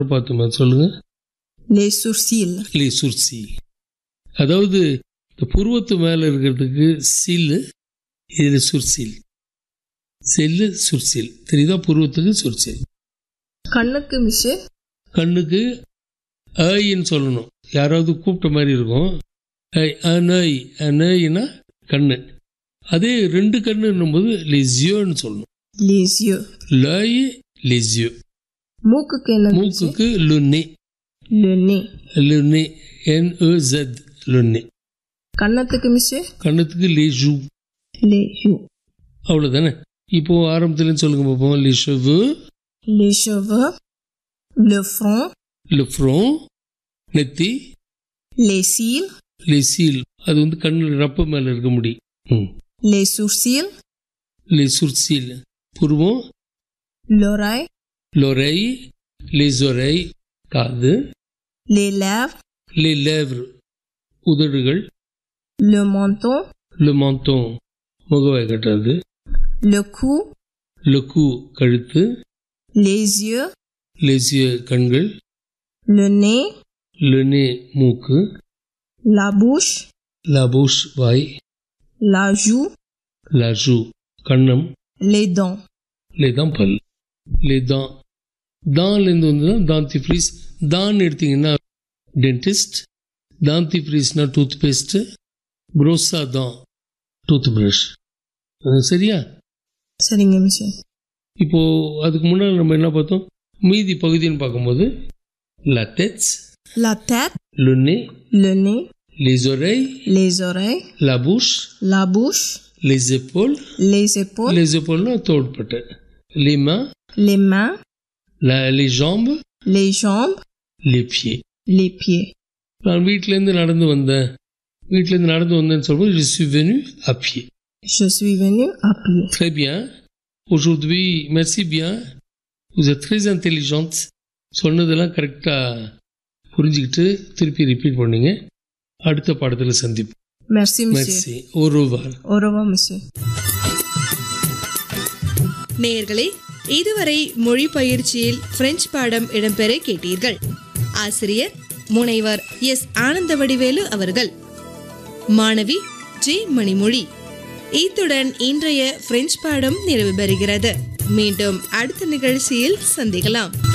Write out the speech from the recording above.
பார்த்துமா சொல்லுங்க Les sourcils. லி சுர்சி அதாவது இந்த புருவத்து மேலே இருக்கிறதுக்கு சில்லு இதில் சுர்சில் செல்லு சுர்சில் தெரியுதா புருவத்துக்கு சுர்சில் கண்ணுக்கு மிஸ்ஸு கண்ணுக்கு ஐன்னு சொல்லணும் யாராவது கூப்பிட்ட மாதிரி இருக்கும் ஐ அநய் அநய்னா கண்ணு அதே ரெண்டு கண்ணுன்னும் போது லிசியோன்னு சொல்லணும் les yeux. லய் லிசியோ மூக்குக்கு என்ன மிஸ்ஸு மூக்குக்கு லுன்னி le nez. லுன்னி என்இசட் லுன்னி கன்னத்துக்கு மிஸ்ஸு கண்ணத்துக்கு லிஜு les joues. அவ்வளோதானே இப்போ ஆரம்பத்துலேருந்து சொல்லுங்க பார்ப்போம் லி செவு les cheveux, le front, லி ஃப்ரோம் நெத்தி les cils, லி சீல் அது வந்து கண்ணில் ரப்ப மேலே இருக்க முடி ம் les sourcils, லி சுர்சீல் புருவம் l'oreille, லொரை les oreilles காது les lèvres, les lèvres உதடுகள் le menton, le menton முகவாய் கட்டுறது le cou, le cou கழுத்து les yeux, les yeux கண்கள் le nez, le nez மூக்கு la bouche, la bouche வாய் la joue, la joue கண்ணம் les dents. les dents பல் les dents தான்லேருந்து வந்து தான் தாந்திஃப்ரீஸ் தான் எடுத்தீங்கன்னா டென்டிஸ்ட் தாந்திஃப்ரீஸ்னா டூத் பேஸ்ட்டு ப்ரோஸா தான் டூத் ப்ரஷ் சரியா சரிங்க மிஸ்ஸு இப்போ அதுக்கு முன்னாடி நம்ம என்ன பார்த்தோம் மீதி பகுதின்னு பார்க்கும்போது la tête la tête, le nez le nez, les oreilles les oreilles, la bouche la bouche, les épaules les épaules, les épaules தோள்பட்டை les mains les mains, la, les jambes les jambes, les pieds les pieds. நான் வீட்டிலேருந்து நடந்து வந்தேன் வீட்டிலேருந்து நடந்து வந்தேன்னு சொல்லும்போது je suis venu à pied Je suis venu à pied. très bien aujourd'hui merci bien vous êtes très intelligente சொன்னதெல்லாம் கரெக்டாக புரிஞ்சுக்கிட்டு திருப்பி ரிப்பீட் பண்ணீங்க அடுத்த பாடத்தில் சந்திப்போம் Merci, monsieur. மெர்சி ஒரு ரூபாய் Au revoir, monsieur. நேயர்களே இதுவரை மொழி பயிற்சியில் பிரெஞ்சு பாடம் இடம்பெற கேட்டீர்கள் ஆசிரியர் முனைவர் எஸ் ஆனந்த வடிவேலு அவர்கள் மாணவி ஜே மணிமொழி இத்துடன் இன்றைய பிரெஞ்சு பாடம் நிறைவு பெறுகிறது மீண்டும் அடுத்த நிகழ்ச்சியில் சந்திக்கலாம்